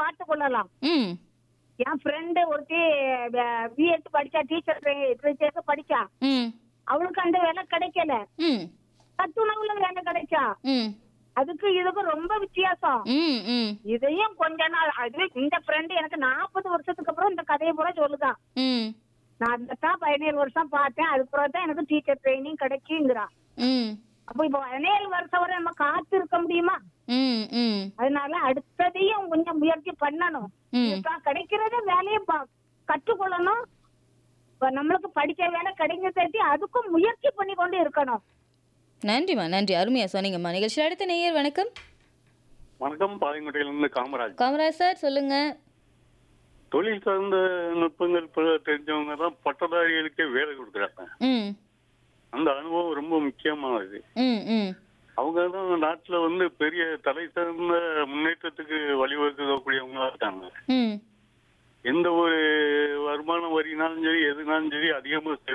பார்த்து கொள்ளலாம் ம் என் ஃப்ரெண்டு ஒருத்தி பிஎட் படிச்சா டீச்சர் டீச்சருக்கு படிச்சா ம் அவளுக்கு அந்த வேலை கிடைக்கல ம் சத்துணவுல வேலை கிடைச்சா ம் அதுக்கு இதுக்கு ரொம்ப வித்தியாசம் ம் ம் இதையும் கொஞ்ச நாள் அது இந்த ஃப்ரெண்டு எனக்கு நாற்பது வருஷத்துக்கு அப்புறம் இந்த கதையை பூரா சொல்லுதான் ம் நான் தான் பதினேழு வருஷம் பார்த்தேன் அதுக்கப்புறம் தான் எனக்கு டீச்சர் ட்ரைனிங் கிடைக்குங்கிறான் ம் அப்போ இப்போ பதினேழு வருஷம் வரை நம்ம காத்து இருக்க முடியுமா ம் ம் அதனால அடுத்ததையும் கொஞ்சம் முயற்சி பண்ணணும் ம். இதுதான் கிடைக்கிறத வேலையை பா- கற்றுக்கொள்ளணும் இப்ப நம்மளுக்கு படிச்ச வேலை கிடைக்க தட்டி அதுக்கும் முயற்சி பண்ணி கொண்டு இருக்கணும் நன்றிம்மா நன்றி அருமையா சொன்னீங்கம்மா நிகழ்ச்சியில் அடுத்த நேயர் வணக்கம் வணக்கம் பாளையங்கோட்டையிலிருந்து காமராஜ் காமராஜ் சார் சொல்லுங்க தொழில் சார்ந்த நுட்பங்கள் பல தெரிஞ்சவங்க தான் பட்டதாரிகளுக்கே வேலை கொடுக்குறாங்க ம் அந்த அனுபவம் ரொம்ப முக்கியமானது ம் ம் அவங்க தான் நாட்டுல வந்து பெரிய தலை சார்ந்த முன்னேற்றத்துக்கு வழிவகுக்கக்கூடியவங்களா இருக்காங்க ம் எந்த ஒரு வருமான வரினாலும் சரி எதுனாலும் சரி அதிகமா